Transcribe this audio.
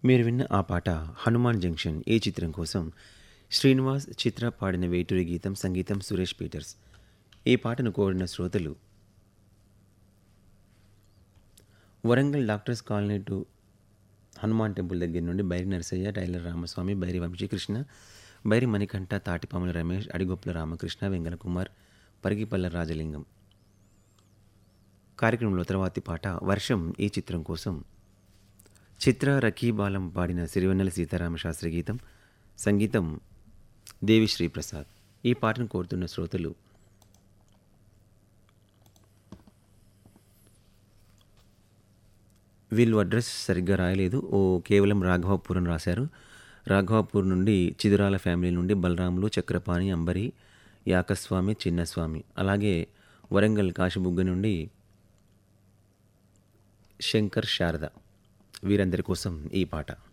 మీరు విన్న ఆ పాట హనుమాన్ జంక్షన్ ఈ చిత్రం కోసం శ్రీనివాస్ చిత్ర పాడిన వేటూరి గీతం సంగీతం సురేష్ పీటర్స్ ఈ పాటను కోరిన శ్రోతలు Warangal doctors colony to Hanuman temple దగ్గర నుండి బైరి నరసయ్య టైలర్ రామస్వామి బైరి వంశీకృష్ణ బైరి మణికంఠ తాటిపాముల రమేష్ అడిగొప్పుల రామకృష్ణ వెంగళ కుమార్ పరిగిపల్ల రాజలింగం కార్యక్రమంలో తర్వాతి పాట వర్షం ఈ చిత్రం కోసం చిత్ర రకీబాలం పాడిన సిరివెన్నెల సీతారామ శాస్త్రి గీతం సంగీతం దేవిశ్రీ ప్రసాద్ ఈ పాటను కోరుతున్న శ్రోతలు వీళ్ళు అడ్రస్ సరిగ్గా రాయలేదు ఓ కేవలం రాఘవాపూర్ అని రాశారు రాఘవాపూర్ నుండి చిదురాల ఫ్యామిలీ నుండి బలరాములు చక్రపాణి అంబరి యాకస్వామి చిన్నస్వామి అలాగే వరంగల్ కాశీబుగ్గ నుండి శంకర్ శారద వీరందరి కోసం ఈ పాట